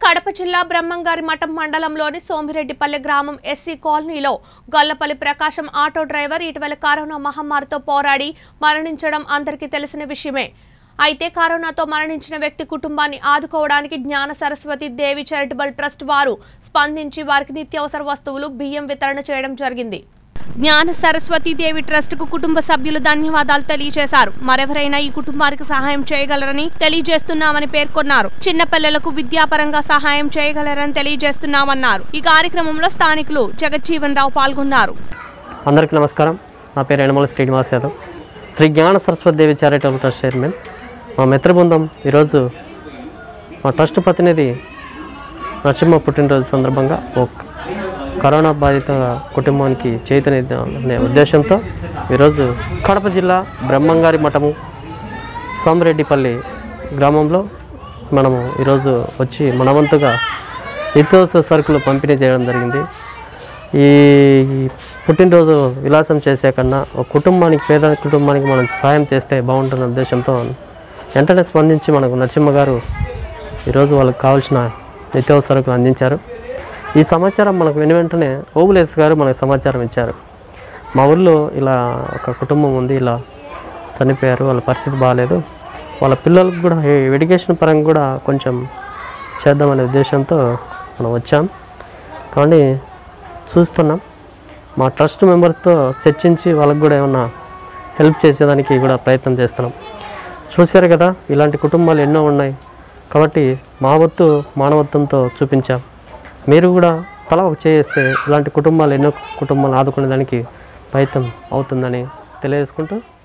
కడప జిల్లా బ్రహ్మంగారి మఠం మండలంలోని సోమిరెడ్డిపల్లె గ్రామం ఎస్సీ కాలనీలో గొల్లపల్లి ప్రకాశం ఆటో డ్రైవర్ ఇటీవల కరోనా మహమ్మారితో పోరాడి మరణించడం అందరికీ తెలిసిన విషయమే అయితే కరోనాతో మరణించిన వ్యక్తి కుటుంబాన్ని ఆదుకోవడానికి జ్ఞాన సరస్వతి దేవి చారిటబుల్ ట్రస్ట్ వారు స్పందించి వారికి నిత్యావసర వస్తువులు బియ్యం వితరణ చేయడం జరిగింది జ్ఞాన సరస్వతి దేవి ట్రస్ట్ కు కుటుంబ సభ్యులు ధన్యవాదాలు తెలియజేశారు మరెవరైనా ఈ కుటుంబానికి సహాయం చేయగలరని తెలియజేస్తున్నామని పేర్కొన్నారు చిన్న పిల్లలకు విద్యాపరంగా సహాయం చేయగలరని తెలియజేస్తున్నామన్నారు ఈ కార్యక్రమంలో స్థానికులు జగజ్జీవన్ రావు పాల్గొన్నారు అందరికీ నమస్కారం నా పేరు Yanamala Srinivas Yadav Sri Gnana Saraswati Devi charitable trust chairman మా మిత్ర బృందం ఈరోజు మా ట్రస్ట్ ప్రతినిధి నరసింహ పుట్టినరోజు సందర్భంగా ఒక కరోనా బాధిత కుటుంబానికి చైతన్య అనే ఉద్దేశంతో ఈరోజు కడప జిల్లా బ్రహ్మంగారి మఠము సోమిరెడ్డిపల్లి గ్రామంలో మనము ఈరోజు వచ్చి మనవంతుగా నిత్యావసర సరుకులు పంపిణీ చేయడం జరిగింది ఈ పుట్టినరోజు విలాసం చేసే కన్నా ఒక కుటుంబానికి పేద కుటుంబానికి మనం సహాయం చేస్తే బాగుంటున్న ఉద్దేశంతో వెంటనే స్పందించి మనకు నరసింహ గారు ఈరోజు వాళ్ళకి కావాల్సిన నిత్యావసర సరుకులు అందించారు ఈ సమాచారం మనకు వెను వెంటనే ఓబులేస్ గారు మనకు సమాచారం ఇచ్చారు మా ఊళ్ళో ఇలా ఒక కుటుంబం ఉంది ఇలా చనిపోయారు వాళ్ళ పరిస్థితి బాగాలేదు వాళ్ళ పిల్లలకు కూడా ఈ ఎడ్యుకేషన్ పరంగా కూడా కొంచెం చేద్దామనే ఉద్దేశంతో మనం వచ్చాం కాబట్టి చూస్తున్నాం మా ట్రస్ట్ మెంబర్స్తో చర్చించి వాళ్ళకి కూడా ఏమన్నా హెల్ప్ చేసేదానికి కూడా ప్రయత్నం చేస్తున్నాం చూశారు కదా ఇలాంటి కుటుంబాలు ఎన్నో ఉన్నాయి కాబట్టి మా వత్తు మానవత్వంతో చూపించాం మీరు కూడా తల ఒక చేస్తే ఇలాంటి కుటుంబాలు ఎన్నో కుటుంబాలు ఆదుకునే దానికి ప్రయత్నం అవుతుందని తెలియజేసుకుంటూ